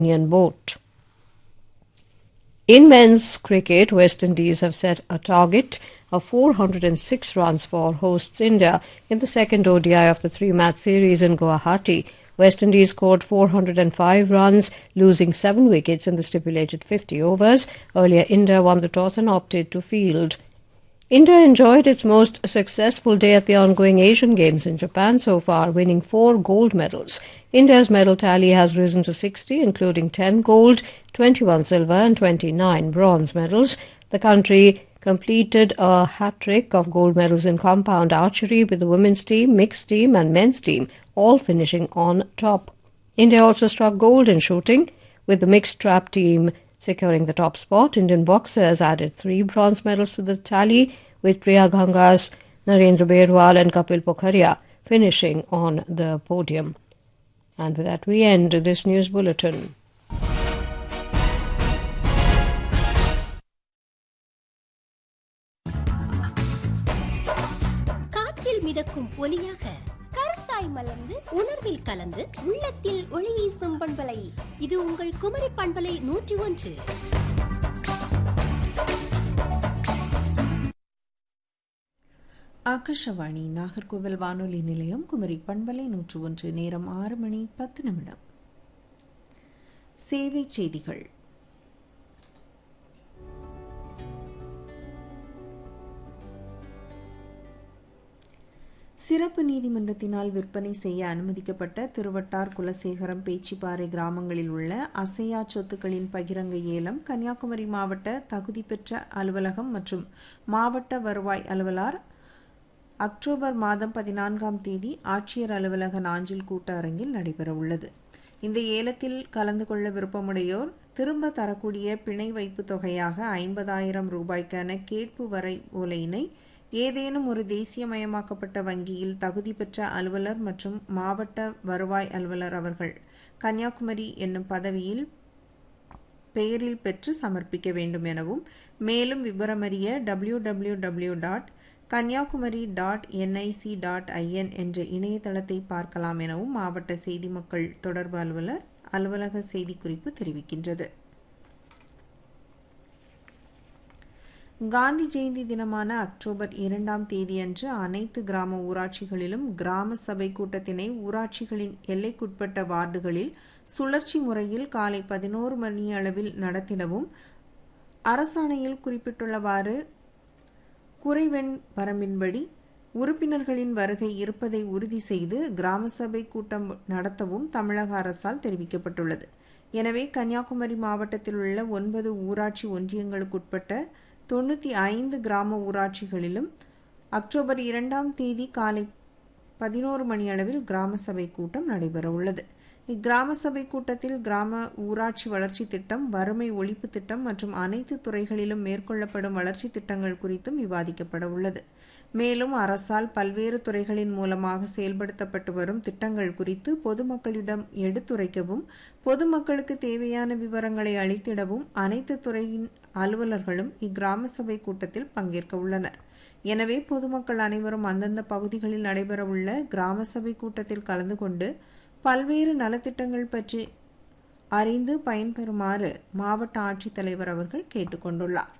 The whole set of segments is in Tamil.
Union Boat. In men's cricket, West Indies have set a target of 406 runs for hosts India in the second ODI of the three match series in Guwahati. West Indies scored 405 runs, losing seven wickets in the stipulated 50 overs. Earlier, India won the toss and opted to field. India enjoyed its most successful day at the ongoing Asian Games in Japan so far, winning four gold medals. India's medal tally has risen to 60, including 10 gold, 21 silver, and 29 bronze medals. The country completed a hat trick of gold medals in compound archery with the women's team, mixed team, and men's team, all finishing on top. India also struck gold in shooting, with the mixed trap team securing the top spot. Indian boxers added three bronze medals to the tally, with Priya Gangas, Narendra Berwal, and Kapil Pokharia finishing on the podium. And with that, we end this news bulletin. காற்றில் மிதக்கும் ஒலியாக கருத்தாய் மலர்ந்து உணர்வில் கலந்து உள்ளத்தில் ஒளி வீசும் பண்பலை இது உங்கள் குமரி பண்பலை நூற்றி ஒன்று ஆகாஷவாணி நாகர்கோவில் வானொலி நிலையம் குமரி பண்பலை நூற்று ஒன்று நேரம் ஆறு மணி பத்து நிமிடம் சேவை செய்திகள் சிறப்பு நீதிமன்றத்தினால் விற்பனை செய்ய அனுமதிக்கப்பட்ட திருவட்டார் குலசேகரம் பேச்சிப்பாறை கிராமங்களில் உள்ள அசையா சொத்துக்களின் பகிரங்க ஏலம் கன்னியாகுமரி மாவட்ட தகுதி பெற்ற அலுவலகம் மற்றும் மாவட்ட வருவாய் அலுவலர் அக்டோபர் மாதம் பதினான்காம் தேதி ஆட்சியர் அலுவலக நாஞ்சில் கூட்ட அரங்கில் நடைபெறவுள்ளது இந்த ஏலத்தில் கலந்து கொள்ள விருப்பமுடையோர் திரும்ப தரக்கூடிய பிணை வைப்பு தொகையாக ஐம்பதாயிரம் ரூபாய்க்கான கேட்பு வரை ஓலையினை ஏதேனும் ஒரு தேசியமயமாக்கப்பட்ட வங்கியில் தகுதி பெற்ற அலுவலர் மற்றும் மாவட்ட வருவாய் அலுவலர் அவர்கள் கன்னியாகுமரி என்னும் பதவியில் பெயரில் பெற்று சமர்ப்பிக்க வேண்டும் எனவும் மேலும் விவரமறிய W W W dot Kanniyakumari dot NIC dot IN என்ற இணையதளத்தை பார்க்கலாம் எனவும் மாவட்ட செய்தி மக்கள் தொடர்பு அலுவலர் அலுவலக செய்திக்குறிப்பு தெரிவிக்கின்றது காந்தி ஜெயந்தி தினமான அக்டோபர் இரண்டாம் தேதியன்று அனைத்து கிராம ஊராட்சிகளிலும் கிராம சபை கூட்டத்தினை ஊராட்சிகளின் எல்லைக்குட்பட்ட வார்டுகளில் சுழற்சி முறையில் காலை பதினோரு மணி அளவில் நடத்திடவும் அரசாணையில் குறிப்பிட்டுள்ளவாறு குறைவெண் வரம்பின்படி உறுப்பினர்களின் வருகை இருப்பதை உறுதி செய்து கிராம சபை கூட்டம் நடத்தவும் தமிழக அரசால் தெரிவிக்கப்பட்டுள்ளது எனவே கன்னியாகுமரி மாவட்டத்தில் உள்ள ஒன்பது ஊராட்சி ஒன்றியங்களுக்குட்பட்ட தொண்ணூற்றி ஐந்து கிராம ஊராட்சிகளிலும் அக்டோபர் இரண்டாம் தேதி காலை பதினோரு மணி அளவில் கிராம சபை கூட்டம் நடைபெறவுள்ளது இக்கிராம சபை கூட்டத்தில் கிராம ஊராட்சி வளர்ச்சி திட்டம் வறுமை ஒழிப்பு திட்டம் மற்றும் அனைத்து துறைகளிலும் மேற்கொள்ளப்படும் வளர்ச்சி திட்டங்கள் குறித்தும் விவாதிக்கப்பட உள்ளது மேலும் அரசால் பல்வேறு துறைகளின் மூலமாக செயல்படுத்தப்பட்டு வரும் திட்டங்கள் குறித்து பொதுமக்களிடம் எடுத்துரைக்கவும் பொதுமக்களுக்கு தேவையான விவரங்களை அளித்திடவும் அனைத்து துறையின் அலுவலர்களும் இக்கிராம சபை கூட்டத்தில் பங்கேற்க உள்ளனர் எனவே பொதுமக்கள் அனைவரும் அந்தந்த பகுதிகளில் நடைபெறவுள்ள கிராம சபை கூட்டத்தில் கலந்து கொண்டு பல்வேறு நலத்திட்டங்கள் பற்றி அறிந்து பயன்பெறுமாறு மாவட்ட ஆட்சித்தலைவர் அவர்கள் கேட்டுக்கொண்டுள்ளார்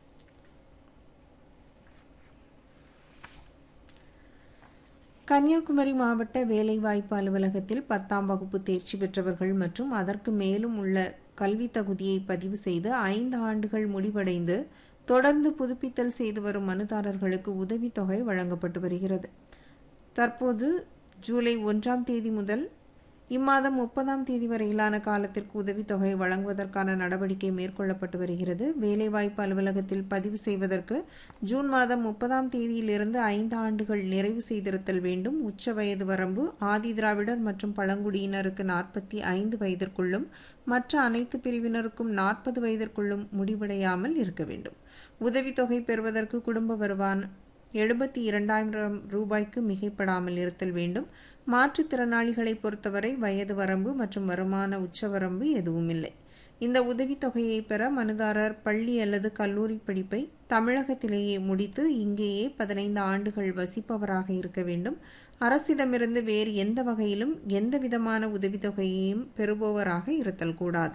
கன்னியாகுமரி மாவட்ட வேலைவாய்ப்பு அலுவலகத்தில் பத்தாம் வகுப்பு தேர்ச்சி பெற்றவர்கள் மற்றும் அதற்கு மேலும் உள்ள கல்வி தகுதியை பதிவு செய்து ஐந்து ஆண்டுகள் முடிவடைந்து தொடர்ந்து புதுப்பித்தல் செய்து வரும் மனுதாரர்களுக்கு உதவித்தொகை வழங்கப்பட்டு வருகிறது தற்போது ஜூலை ஒன்றாம் தேதி முதல் இம்மாதம் முப்பதாம் தேதி வரையிலான காலத்திற்கு உதவித்தொகை வழங்குவதற்கான நடவடிக்கை மேற்கொள்ளப்பட்டு வருகிறது வேலைவாய்ப்பு அலுவலகத்தில் பதிவு செய்வதற்கு ஜூன் மாதம் முப்பதாம் தேதியிலிருந்து ஐந்து ஆண்டுகள் நிறைவு செய்திருத்தல் வேண்டும் உச்ச வயது வரம்பு ஆதி திராவிடர் மற்றும் பழங்குடியினருக்கு நாற்பத்தி ஐந்து வயதிற்குள்ளும் மற்ற அனைத்து பிரிவினருக்கும் நாற்பது வயதிற்குள்ளும் முடிவடையாமல் இருக்க வேண்டும் உதவித்தொகை பெறுவதற்கு குடும்ப வருவான் எழுபத்தி இரண்டாயிரம் ரூபாய்க்கு மிகைப்படாமல் இருத்தல் வேண்டும் மாற்றுத்திறனாளிகளை பொறுத்தவரை வயது வரம்பு மற்றும் வருமான உச்சவரம்பு எதுவும் இல்லை இந்த உதவித்தொகையை பெற மனுதாரர் பள்ளி அல்லது கல்லூரி படிப்பை தமிழகத்திலேயே முடித்து இங்கேயே பதினைந்து ஆண்டுகள் வசிப்பவராக இருக்க வேண்டும் அரசிடமிருந்து வேறு எந்த வகையிலும் எந்த விதமான உதவித்தொகையையும் பெறுபவராக இருத்தல் கூடாது